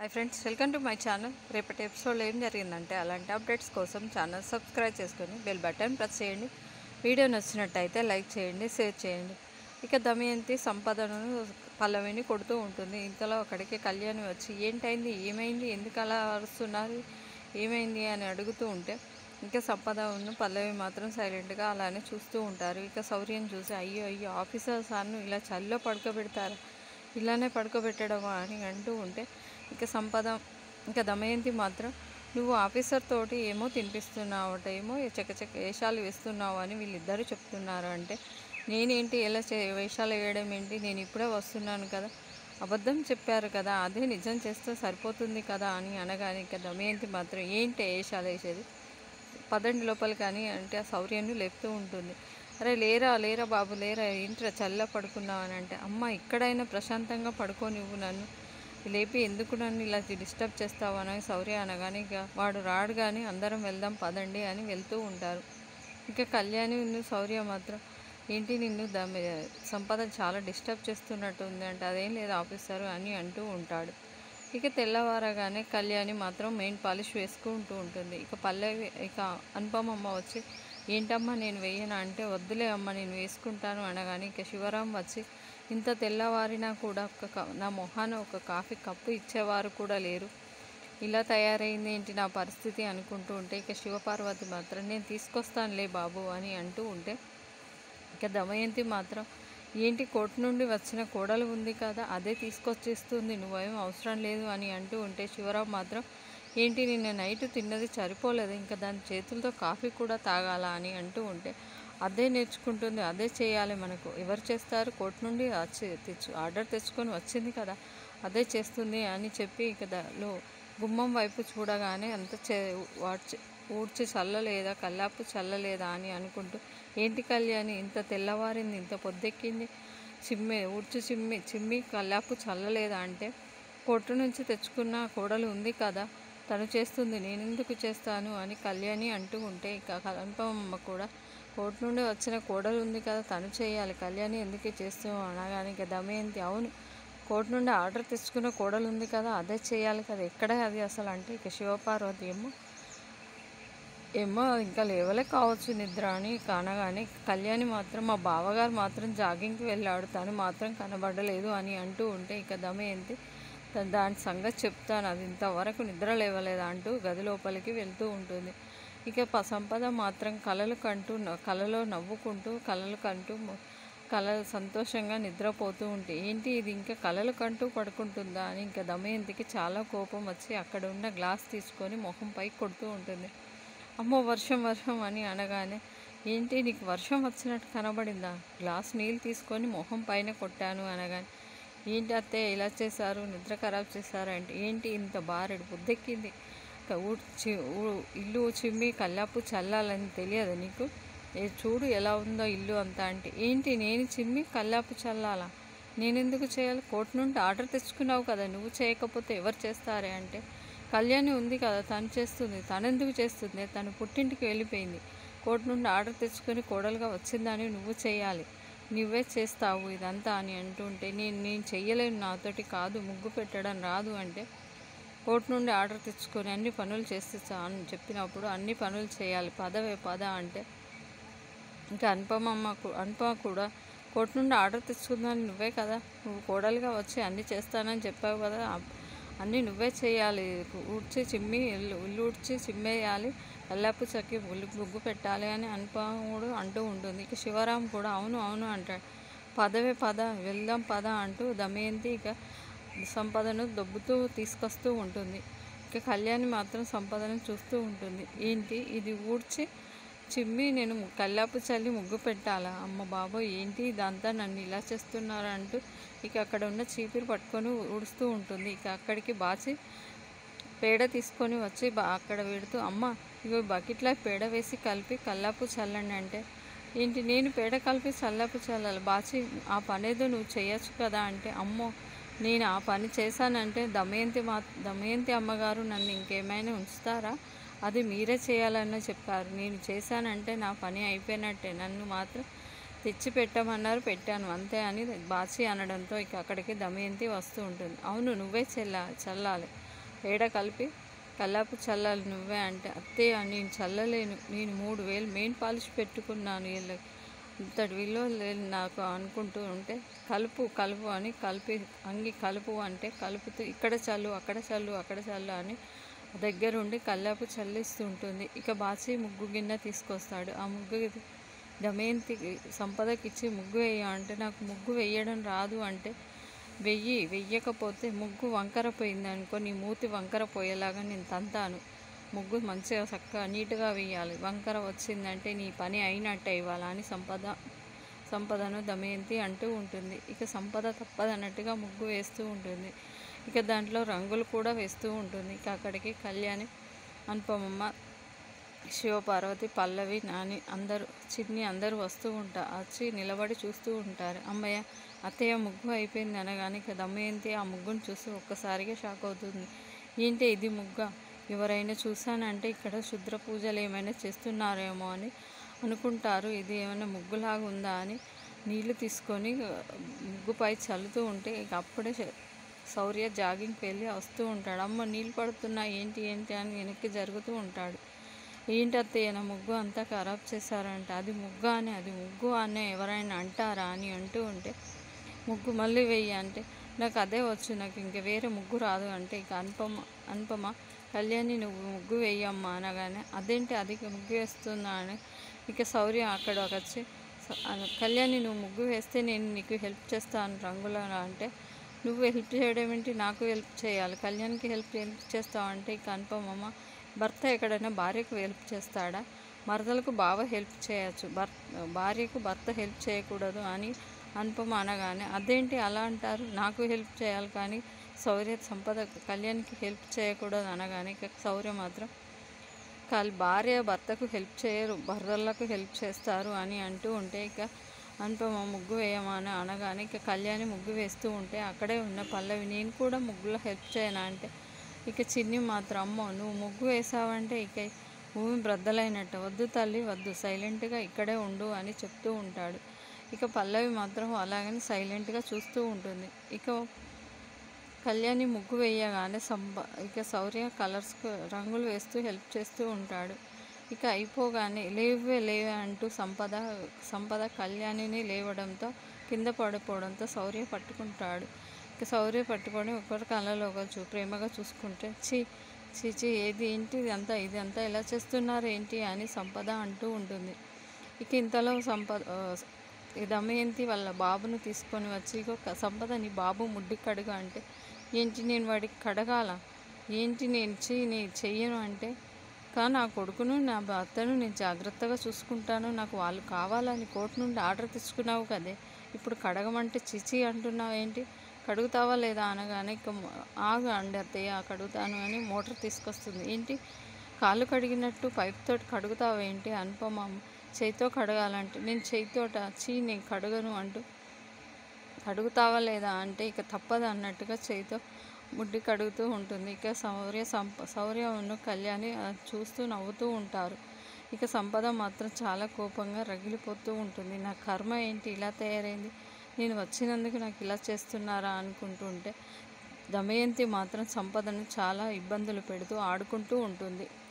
hi friends welcome to my channel రేపటి ఎపిసోడ్లో ఏం జరిగిందంటే అలాంటి అప్డేట్స్ కోసం ఛానల్ సబ్స్క్రైబ్ చేసుకొని బెల్ బటన్ ప్రెస్ చేయండి వీడియో నచ్చినట్టయితే లైక్ చేయండి షేర్ చేయండి ఇక దమయంతి సంపదను పల్లవిని కొడుతూ ఉంటుంది ఇంతలో అక్కడికి కళ్యాణి వచ్చి ఏంటైంది ఏమైంది ఎందుకు అలా అరుస్తున్నారు ఏమైంది అని అడుగుతూ ఉంటే ఇంకా సంపద ఉన్న పల్లవి మాత్రం సైలెంట్గా అలానే చూస్తూ ఉంటారు ఇక శౌర్యం చూసి అయ్యో అయ్యో ఆఫీసర్ సార్ను ఇలా చలిలో పడుకోబెడతారా ఇలానే పడుకోబెట్టడమా అని అంటూ ఉంటే ఇక సంపద ఇంకా దమయంతి మాత్రం నువ్వు ఆఫీసర్ తోటి ఏమో తినిపిస్తున్నావట ఏమో చకచక వేషాలు వేస్తున్నావు అని వీళ్ళిద్దరూ చెప్తున్నారు అంటే నేనేంటి ఎలా చే వేషాలు వేయడం ఏంటి నేను ఇప్పుడే వస్తున్నాను కదా అబద్ధం చెప్పారు కదా అదే నిజం చేస్తే సరిపోతుంది కదా అని అనగానే ఇక దమయంతి మాత్రం ఏంటి వేషాలు వేసేది పదండి లోపల కానీ అంటే ఆ శౌర్యాన్ని లేపుతూ ఉంటుంది అరే లేరా లేరా బాబు లేరా ఏంట్రా చల్ల పడుకున్నావు అని అంటే అమ్మ ఇక్కడైనా ప్రశాంతంగా పడుకో నువ్వు నన్ను లేపి ఎందుకు నన్ను ఇలా డిస్టర్బ్ చేస్తావు అని శౌర్య అనగానే ఇక వాడు రాడు కానీ అందరం వెళ్దాం పదండి అని వెళ్తూ ఉంటారు ఇక కళ్యాణి నిన్ను శౌర్య మాత్రం ఏంటి నిన్ను దాని సంపద చాలా డిస్టర్బ్ చేస్తున్నట్టు ఉంది అంటే అదేం లేదు ఆఫీసరు అని అంటూ ఉంటాడు ఇక తెల్లవారగానే కళ్యాణి మాత్రం మెయిన్ పాలిష్ వేసుకుంటూ ఉంటుంది ఇక పల్లవి ఇక అనుపమమ్మ వచ్చి ఏంటమ్మా నేను వేయనా అంటే వద్దులే అమ్మ నేను వేసుకుంటాను అనగానే ఇక శివరాం వచ్చి ఇంత తెల్లవారినా కూడా ఒక క- నా మొహాన ఒక కాఫీ కప్పు ఇచ్చేవారు కూడా లేరు ఇలా తయారైంది ఏంటి నా పరిస్థితి అనుకుంటూ ఉంటే ఇక శివపార్వతి మాత్రం నేను తీసుకొస్తానులే బాబు అని అంటూ ఉంటే ఇక దమయంతి మాత్రం ఏంటి కోర్టు నుండి వచ్చిన కోడలు ఉంది కదా అదే తీసుకొచ్చేస్తుంది నువ్వేం అవసరం లేదు అని అంటూ ఉంటే శివరావు మాత్రం ఏంటి నిన్న నైట్ తిన్నది సరిపోలేదు ఇంకా దాని చేతులతో కాఫీ కూడా తాగాల అని అంటూ ఉంటే అదే నేర్చుకుంటుంది అదే చేయాలి మనకు ఎవరు చేస్తారు కోర్టు నుండి వచ్చి తెచ్చు ఆర్డర్ తెచ్చుకొని వచ్చింది కదా అదే చేస్తుంది అని చెప్పి ఇక దాలో గుమ్మం వైపు చూడగానే అంత చే వాడ్చి ఊడ్చి చల్లలేదా కల్లాపు చల్లలేదా అని అనుకుంటూ ఏంటి కళ్యాణి ఇంత తెల్లవారింది ఇంత పొద్దెక్కింది చిమ్మె ఊడ్చి చిమ్మి చిమ్మి కల్లాపు చల్లలేదా అంటే కొట్టు నుంచి తెచ్చుకున్న కోడలు ఉంది కదా తను చేస్తుంది నేను ఎందుకు చేస్తాను అని కళ్యాణి అంటూ ఉంటే ఇక కలంపమ్మ కూడా కోర్టు నుండి వచ్చిన కోడలు ఉంది కదా తను చేయాలి కళ్యాణి ఎందుకు చేస్తూ అనగానే ఇక దమయంతి అవును కోర్టు నుండి ఆర్డర్ తెచ్చుకున్న కోడలు ఉంది కదా అదే చేయాలి కదా ఎక్కడే అది అసలు అంటే ఇక శివపార్వతి ఏమో ఏమో ఇంకా లేవలే కావచ్చు నిద్ర అని కానగానే కళ్యాణి మాత్రం మా బావగారు మాత్రం జాగింగ్కి వెళ్ళాడు తను మాత్రం కనబడలేదు అని అంటూ ఉంటే ఇక దమయంతి త- దాని సంగతి చెప్తాను అది ఇంతవరకు నిద్ర లేవలేదా అంటూ గది లోపలికి వెళ్తూ ఉంటుంది ఇక ప సంపద మాత్రం కలలు కంటూ న- కలలో నవ్వుకుంటూ కలలు కంటూ మొ- కళ సంతోషంగా నిద్రపోతూ ఉంటే ఏంటి ఇది ఇంకా కలలు కంటూ పడుకుంటుందా అని ఇంకా దమయంతికి చాలా కోపం వచ్చి అక్కడ ఉన్న గ్లాస్ తీసుకొని మొహం పైకి కొడుతూ ఉంటుంది అమ్మో వర్షం వర్షం అని అనగానే ఏంటి నీకు వర్షం వచ్చినట్టు కనబడిందా గ్లాస్ నీళ్ళు తీసుకొని మొహం పైన కొట్టాను అనగానే ఏంటి అత్తయ్య ఇలా చేశారు నిద్ర ఖరాబ్ చేశారు అంటే ఏంటి ఇంత బారెడు బుద్ధెక్కింది క- ఊడ్చి ఊ- ఇల్లు చిమ్మి కల్లాపు చల్లాలని తెలియదు నీకు ఏ చూడు ఎలా ఉందో ఇల్లు అంతా అంటే ఏంటి నేను చిమ్మి కల్లాపు చల్లాలా నేనెందుకు చేయాలి కోర్టు నుండి ఆర్డర్ తెచ్చుకున్నావు కదా నువ్వు చేయకపోతే ఎవరు చేస్తారే అంటే కళ్యాణి ఉంది కదా తను చేస్తుంది తనెందుకు చేస్తుంది తను పుట్టింటికి వెళ్ళిపోయింది కోర్టు నుండి ఆర్డర్ తెచ్చుకొని కోడలుగా వచ్చిందని నువ్వు చేయాలి నువ్వే చేస్తావు ఇదంతా అని అంటుంటే నేను నేను చెయ్యలేను నాతోటి కాదు ముగ్గు పెట్టడం రాదు అంటే కోర్టు నుండి ఆర్డర్ తెచ్చుకొని అన్ని పనులు చేస్తా అని చెప్పినప్పుడు అన్ని పనులు చేయాలి పదవే పద అంటే ఇంకా అనుపమమ్మ కూ- అనుపమ కూడా కోర్టు నుండి ఆర్డర్ తెచ్చుకుందని నువ్వే కదా నువ్వు కోడలుగా వచ్చి అన్నీ చేస్తానని చెప్పావు కదా ఆ- అన్నీ నువ్వే చేయాలి ఊడ్చి చిమ్మి ఇల్లు ఇల్లు ఊడ్చి చిమ్మేయాలి కల్లాపు చక్కి ముగ్గు ముగ్గు పెట్టాలి అని అనుపమ కూడా అంటూ ఉంటుంది ఇక శివరాం కూడా అవును అవును అంటాడు పదవే పద వెళ్దాం పద అంటూ దమయంతి ఇక సంపదను దొబ్బుతూ తీసుకొస్తూ ఉంటుంది ఇక కళ్యాణి మాత్రం సంపదను చూస్తూ ఉంటుంది ఏంటి ఇది ఊడ్చి చిమ్మి నేను కల్లాపు చల్లి ముగ్గు పెట్టాలా అమ్మ బాబోయ్ ఏంటి ఇదంతా నన్ను ఇలా చేస్తున్నారు అంటూ ఇక అక్కడ ఉన్న చీపిరి పట్టుకొని ఊడుస్తూ ఉంటుంది ఇక అక్కడికి బాచి పేడ తీసుకొని వచ్చి బా- అక్కడ పెడుతూ అమ్మ ఇగో బకెట్లో పేడ వేసి కలిపి కల్లాపు చల్లండి అంటే ఏంటి నేను పేడ కలిపి చల్లాపు చల్లాలి బాచి ఆ పనేదో నువ్వు చేయొచ్చు కదా అంటే అమ్మో నేను ఆ పని చేశానంటే దమయంతి మా దమయంతి అమ్మగారు నన్ను ఇంకేమైనా ఉంచుతారా అది మీరే చేయాలని చెప్పారు నేను చేశానంటే నా పని అయిపోయినట్టే నన్ను మాత్రం తెచ్చి పెట్టమన్నారు పెట్టాను అంతే అని బాచి అనడంతో ఇక అక్కడికి దమయంతి వస్తూ ఉంటుంది అవును నువ్వే చెల్లా చల్లాలి పేడ కలిపి కల్లాపు చల్లాలి నువ్వే అంటే అత్తయ్య నేను చల్లలేను నేను మూడు వేలు మెయిన్ పాలిష్ పెట్టుకున్నాను వీళ్ళకి ఇంతటి విలువ లేదు నాకు అనుకుంటూ ఉంటే కలుపు కలుపు అని కలిపి అంగి కలుపు అంటే కలుపుతూ ఇక్కడ చల్లు అక్కడ చల్లు అక్కడ చల్లు అని దగ్గరుండి కల్లాపు చల్లిస్తూ ఉంటుంది ఇక బాచి ముగ్గు గిన్నె తీసుకొస్తాడు ఆ ముగ్గు దమయంతికి సంపదకి ఇచ్చి ముగ్గు వేయ అంటే నాకు ముగ్గు వేయడం రాదు అంటే వెయ్యి వెయ్యకపోతే ముగ్గు వంకర పోయింది అనుకో నీ మూతి వంకర పోయేలాగా నేను తంతాను ముగ్గు మంచిగా చక్కగా నీట్గా వేయాలి వంకర వచ్చిందంటే నీ పని అయినట్టే ఇవ్వాలి అని సంపద సంపదను దమయంతి అంటూ ఉంటుంది ఇక సంపద తప్పదన్నట్టుగా ముగ్గు వేస్తూ ఉంటుంది ఇక దాంట్లో రంగులు కూడా వేస్తూ ఉంటుంది ఇక అక్కడికి కళ్యాణి అనుపమమ్మ శివపార్వతి పల్లవి నాని అందరూ చిన్ని అందరూ వస్తూ ఉంటారు వచ్చి నిలబడి చూస్తూ ఉంటారు అమ్మయ్య అత్తయ్య ముగ్గు అయిపోయింది అనగానే ఇక దమయంతి ఆ ముగ్గును చూసి ఒక్కసారిగా షాక్ అవుతుంది ఏంటి ఇది ముగ్గ ఎవరైనా చూశానంటే ఇక్కడ శుద్ర పూజలు ఏమైనా చేస్తున్నారేమో అని అనుకుంటారు ఇది ఏమైనా ముగ్గులాగా ఉందా అని నీళ్లు తీసుకొని ముగ్గుపై చల్లుతూ ఉంటే ఇక అప్పుడే శ- శౌర్య జాగింగ్కి వెళ్ళి వస్తూ ఉంటాడు అమ్మ నీళ్ళు పడుతున్నా ఏంటి ఏంటి అని వెనక్కి జరుగుతూ ఉంటాడు ఏంటి అత్తయ్య నా ముగ్గు అంతా ఖరాబ్ చేశారంట అది ముగ్గు అని అది ముగ్గు అని ఎవరైనా అంటారా అని అంటూ ఉంటే ముగ్గు మళ్ళీ వెయ్యి అంటే నాకు అదే వచ్చు నాకు ఇంక వేరే ముగ్గు రాదు అంటే ఇక అనుపమ అనుపమ కళ్యాణి నువ్వు ముగ్గు వేయమ్మా అనగానే అదేంటి అది ముగ్గు వేస్తున్నా అని ఇక శౌర్య అక్కడ వచ్చి "స- అన- కళ్యాణి నువ్వు ముగ్గు వేస్తే నేను నీకు హెల్ప్ చేస్తాను రంగుల అంటే నువ్వు హెల్ప్ చేయడం ఏంటి నాకు హెల్ప్ చేయాలి కళ్యాణ్కి హెల్ప్ హెల్ప్ చేస్తావు అంటే ఇక అనుపమమ్మ భర్త ఎక్కడైనా భార్యకు హెల్ప్ చేస్తాడా మరదలకు బావ హెల్ప్ చేయొచ్చు భర్ భార్యకు భర్త హెల్ప్ చేయకూడదు అని అనుపమ అనగానే అదేంటి అలా అంటారు నాకు హెల్ప్ చేయాలి కానీ శౌర్య సంపద కళ్యాణ్కి హెల్ప్ చేయకూడదు అనగానే ఇక శౌర్య మాత్రం కల్ భార్య భర్తకు హెల్ప్ చేయరు భర్తలకు హెల్ప్ చేస్తారు అని అంటూ ఉంటే ఇక అనుపమ ముగ్గు వేయమని అనగానే ఇక కళ్యాణి ముగ్గు వేస్తూ ఉంటే అక్కడే ఉన్న పల్లవి నేను కూడా ముగ్గులో హెల్ప్ చేయనా అంటే ఇక చిన్ని మాత్రం అమ్మో నువ్వు ముగ్గు వేసావంటే ఇక భూమి బ్రద్దలైనట్టు వద్దు తల్లి వద్దు సైలెంట్గా ఇక్కడే ఉండు అని చెప్తూ ఉంటాడు ఇక పల్లవి మాత్రం అలాగని సైలెంట్గా చూస్తూ ఉంటుంది ఇక కళ్యాణి ముగ్గు వేయగానే సంబ ఇక శౌర్య కలర్స్ రంగులు వేస్తూ హెల్ప్ చేస్తూ ఉంటాడు ఇక అయిపోగానే లేవే లేవే అంటూ సంపద సంపద కళ్యాణిని లేవడంతో కింద పడిపోవడంతో శౌర్య పట్టుకుంటాడు ఇక శౌర్య పట్టుకొని ఒకరి కళ్ళలో ఒకరు చూ ప్రేమగా చూసుకుంటే ఛీ చీ చీ ఏది ఏంటి ఇదంతా ఇదంతా ఎలా చేస్తున్నారు ఏంటి అని సంపద అంటూ ఉంటుంది ఇక ఇంతలో సంపద ఆ, ఈ దమయంతి వాళ్ళ బాబును తీసుకొని వచ్చి ఇగో క- సంపద నీ బాబు ముడ్డి కడుగు అంటే ఏంటి నేను వాడికి కడగాల ఏంటి నేను చీ నేను చెయ్యను అంటే కానీ నా కొడుకును నా భర్తను నేను జాగ్రత్తగా చూసుకుంటాను నాకు వాళ్ళు కావాలని కోర్టు నుండి ఆర్డర్ తీసుకున్నావు కదే ఇప్పుడు కడగమంటే చిచి అంటున్నావు ఏంటి కడుగుతావా లేదా అనగానే ఇక మ- ఆగు అండి అత్తయ్య కడుగుతాను అని మోటార్ తీసుకొస్తుంది ఏంటి కాళ్ళు కడిగినట్టు పైప్ తోటి కడుగుతావా ఏంటి అనుపమ చేయితో కడగాలంటే నేను చేయితోట చీ నేను కడగను అంటూ కడుగుతావా లేదా అంటే ఇక తప్పదు అన్నట్టుగా చేయితో ముడ్డి కడుగుతూ ఉంటుంది ఇక శౌర్య సంప శౌర్య ఉన్న కళ్యాణి ఆ చూస్తూ నవ్వుతూ ఉంటారు ఇక సంపద మాత్రం చాలా కోపంగా రగిలిపోతూ ఉంటుంది నా కర్మ ఏంటి ఇలా తయారైంది నేను వచ్చినందుకు నాకు ఇలా చేస్తున్నారా అనుకుంటుంటే దమయంతి మాత్రం సంపదను చాలా ఇబ్బందులు పెడుతూ ఆడుకుంటూ ఉంటుంది